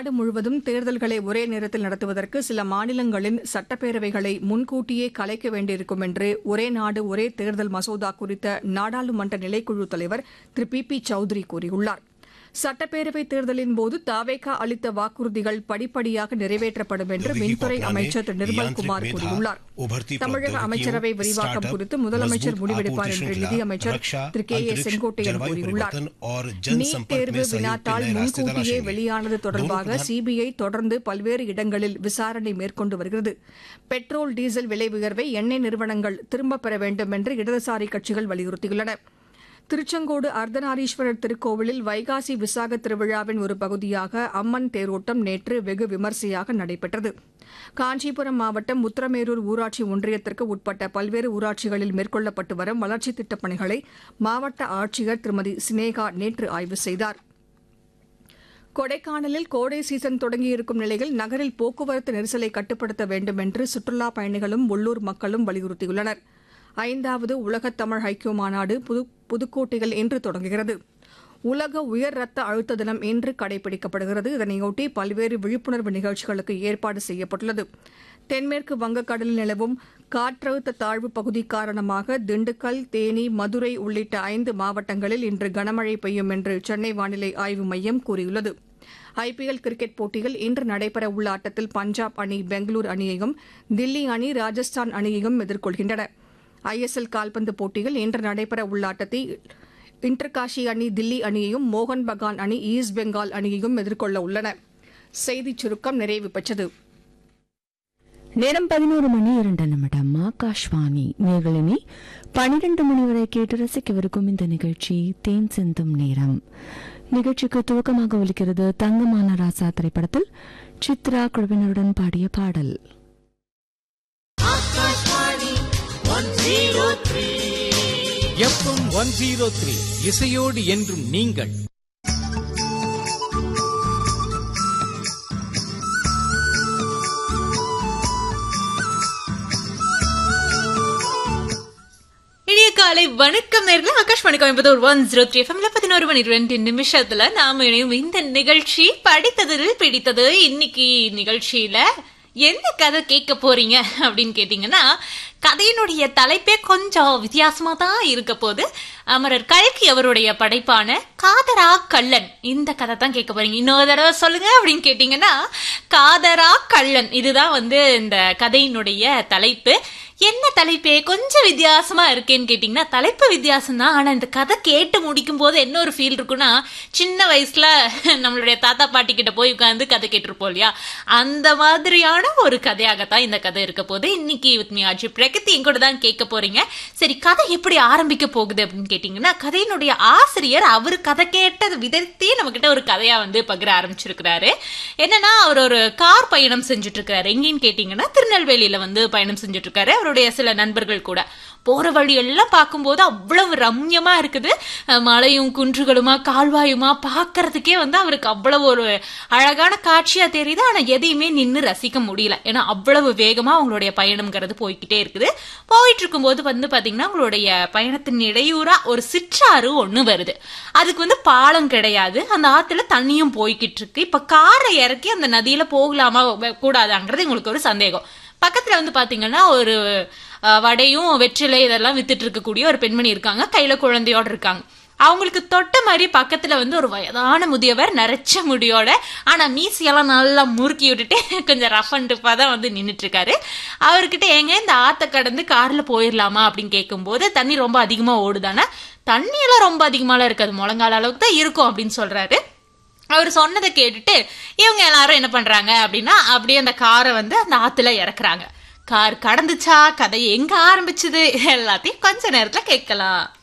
நாடு முழுவதும் தேர்தல்களை ஒரே நேரத்தில் நடத்துவதற்கு சில மாநிலங்களின் சட்டப்பேரவைகளை முன்கூட்டியே கலைக்க வேண்டியிருக்கும் என்று ஒரே நாடு ஒரே தேர்தல் மசோதா குறித்த நாடாளுமன்ற நிலைக்குழு தலைவர் திரு பி பி சௌத்ரி கூறியுள்ளார் சட்டப்பேரவைத் தேர்தலின் போது தாவேகா அளித்த வாக்குறுதிகள் படிப்படியாக நிறைவேற்றப்படும் என்று மின்துறை அமைச்சர் திரு நிர்மல்குமார் கூறியுள்ளார் தமிழக அமைச்சரவை விரிவாக்கம் குறித்து முதலமைச்சர் முடிவெடுப்பார் என்று நிதியமைச்சர் திரு கே ஏ செங்கோட்டையன் கூறியுள்ளார் நீட் தேர்வு வினாத்தால் முன்கூட்டியே வெளியானது தொடர்பாக சிபிஐ தொடர்ந்து பல்வேறு இடங்களில் விசாரணை மேற்கொண்டு வருகிறது பெட்ரோல் டீசல் விலை உயர்வை எண்ணெய் நிறுவனங்கள் திரும்பப் பெற வேண்டும் என்று இடதுசாரி கட்சிகள் வலியுறுத்தியுள்ளன திருச்செங்கோடு அர்த்தநாரீஸ்வரர் திருக்கோவிலில் வைகாசி விசாக திருவிழாவின் ஒரு பகுதியாக அம்மன் தேரோட்டம் நேற்று வெகு விமரிசையாக நடைபெற்றது காஞ்சிபுரம் மாவட்டம் உத்தரமேரூர் ஊராட்சி ஒன்றியத்திற்கு உட்பட்ட பல்வேறு ஊராட்சிகளில் மேற்கொள்ளப்பட்டு வரும் வளர்ச்சித் திட்டப் பணிகளை மாவட்ட ஆட்சியர் திருமதி சினேகா நேற்று ஆய்வு செய்தார் கொடைக்கானலில் கோடை சீசன் தொடங்கியிருக்கும் நிலையில் நகரில் போக்குவரத்து நெரிசலை கட்டுப்படுத்த வேண்டும் என்று சுற்றுலாப் பயணிகளும் உள்ளூர் மக்களும் வலியுறுத்தியுள்ளனர் ஐந்தாவது உலகத் தமிழ் ஐக்கிய மாநாடு புது புதுக்கோட்டையில் இன்று தொடங்குகிறது உலக உயர் ரத்த அழுத்த தினம் இன்று கடைபிடிக்கப்படுகிறது இதனையொட்டி பல்வேறு விழிப்புணர்வு நிகழ்ச்சிகளுக்கு ஏற்பாடு செய்யப்பட்டுள்ளது தென்மேற்கு வங்கக்கடலில் நிலவும் காற்றழுத்த தாழ்வு பகுதி காரணமாக திண்டுக்கல் தேனி மதுரை உள்ளிட்ட ஐந்து மாவட்டங்களில் இன்று கனமழை பெய்யும் என்று சென்னை வானிலை ஆய்வு மையம் கூறியுள்ளது ஐபிஎல் கிரிக்கெட் போட்டியில் இன்று நடைபெறவுள்ள ஆட்டத்தில் பஞ்சாப் அணி பெங்களூரு அணியையும் தில்லி அணி ராஜஸ்தான் அணியையும் எதிர்கொள்கின்றன ஐஎஸ்எல் கால்பந்து போட்டியில் இன்று நடைபெற உள்ள ஆட்டத்தில் இன்டர்காஷி அணி தில்லி அணியையும் மோகன் பகான் அணி ஈஸ்ட் பெங்கால் அணியையும் எதிர்கொள்ள உள்ளன செய்திச் சுருக்கம் நிறைவு பெற்றது நேரம் பதினோரு மணி இரண்டு நிமிடம் ஆகாஷ்வாணி நேர்களினி பனிரெண்டு மணி வரை கேட்டு ரசிக்கவிருக்கும் இந்த நிகழ்ச்சி தேன் சிந்தும் நேரம் நிகழ்ச்சிக்கு துவக்கமாக ஒலிக்கிறது தங்கமான ராசா திரைப்படத்தில் சித்ரா குழுவினருடன் பாடிய பாடல் எஃப்எம் ஒன் ஜீரோ த்ரீ இசையோடு என்றும் நீங்கள் இனிய காலை வணக்கம் நேரில் Akashvani Coimbatore one zero three எஃப்எம்ல பதினோரு மணி ரெண்டு நிமிஷத்துல நாம இணையும் இந்த நிகழ்ச்சி படித்ததில் பிடித்தது இன்னைக்கு நிகழ்ச்சியில எந்த கதை கேட்க போறீங்க அப்படின்னு கேட்டீங்கன்னா கதையினுடைய தலைப்பே கொஞ்சம் வித்தியாசமா தான் இருக்க போது அமரர் கல்கி அவருடைய படைப்பான காதரா கள்ளன் இந்த கதை தான் கேட்க போறீங்க இன்னொரு தடவை சொல்லுங்க அப்படின்னு கேட்டீங்கன்னா காதரா கள்ளன் இதுதான் வந்து இந்த கதையினுடைய தலைப்பு என்ன தலைப்பே கொஞ்சம் வித்தியாசமா இருக்கேன்னு கேட்டீங்கன்னா தலைப்பு வித்தியாசம் தான் ஆனா இந்த கதை கேட்டு முடிக்கும் போது என்ன ஒரு ஃபீல் இருக்குன்னா சின்ன வயசுல நம்மளுடைய தாத்தா பாட்டி கிட்ட போய் உட்காந்து கதை கேட்டிருப்போம் இல்லையா அந்த மாதிரியான ஒரு கதையாகத்தான் இந்த கதை இருக்க போது இன்னைக்கு வித் மீ ஆஜி பிரகதி என் கூட தான் கேட்க போறீங்க சரி கதை எப்படி ஆரம்பிக்க போகுது அப்படின்னு கேட்டீங்கன்னா கதையினுடைய ஆசிரியர் அவர் கதை கேட்ட விதத்தையே நம்ம கிட்ட ஒரு கதையா வந்து பகிர ஆரம்பிச்சிருக்கிறாரு என்னன்னா அவர் ஒரு கார் பயணம் செஞ்சுட்டு இருக்காரு எங்கேன்னு கேட்டீங்கன்னா திருநெல்வேலியில வந்து பயணம் செஞ்சுட்டு இருக்காரு அவருடைய சில நண்பர்கள் கூட போற வழி எல்லாம் பார்க்கும்போது அவ்வளவு ரம்யமா இருக்குது அஹ் மலையும் குன்றுகளுமா கால்வாயுமா பார்க்கறதுக்கே வந்து அவருக்கு அவ்வளவு ஒரு அழகான காட்சியா தெரியுது ஆனா எதையுமே நின்று ரசிக்க முடியல ஏன்னா அவ்வளவு வேகமா அவங்களுடைய பயணம்ங்கிறது போய்கிட்டே இருக்குது போயிட்டு இருக்கும்போது வந்து பாத்தீங்கன்னா அவங்களுடைய பயணத்தின் இடையூறா ஒரு சிற்றாறு ஒண்ணு வருது அதுக்கு வந்து பாலம் கிடையாது அந்த ஆத்துல தண்ணியும் போய்கிட்டு இருக்கு இப்ப காரை இறக்கி அந்த நதியில போகலாமா கூடாதாங்கிறது உங்களுக்கு ஒரு சந்தேகம் பக்கத்துல வந்து பாத்தீங்கன்னா ஒரு அஹ், வடையும் வெற்றிலை இதெல்லாம் வித்துட்டு இருக்கக்கூடிய ஒரு பெண்மணி இருக்காங்க கையில குழந்தையோட இருக்காங்க அவங்களுக்கு தொட்ட மாதிரி பக்கத்துல வந்து ஒரு வயதான முதியவர் நரைச்ச முடியோட ஆனா மீசியெல்லாம் நல்லா முறுக்கி விட்டுட்டு கொஞ்சம் ரஃப் அண்ட் டஃபா தான் வந்து நின்னுட்டு இருக்காரு அவர்கிட்ட ஏங்க இந்த ஆத்த கடந்து கார்ல போயிடலாமா அப்படின்னு கேட்கும்போது தண்ணி ரொம்ப அதிகமா ஓடுதானே தண்ணி எல்லாம் ரொம்ப அதிகமாலாம் இருக்காது முழங்கால அளவுக்கு தான் இருக்கும் அப்படின்னு சொல்றாரு அவர் சொன்னதை கேட்டுட்டு இவங்க எல்லாரும் என்ன பண்றாங்க அப்படின்னா அப்படியே அந்த காரை வந்து அந்த ஆத்துல இறக்குறாங்க கார் கடந்துச்சா கதை எங்க ஆரம்பிச்சது எல்லாத்தையும் கொஞ்ச நேரத்துல கேட்கலாம்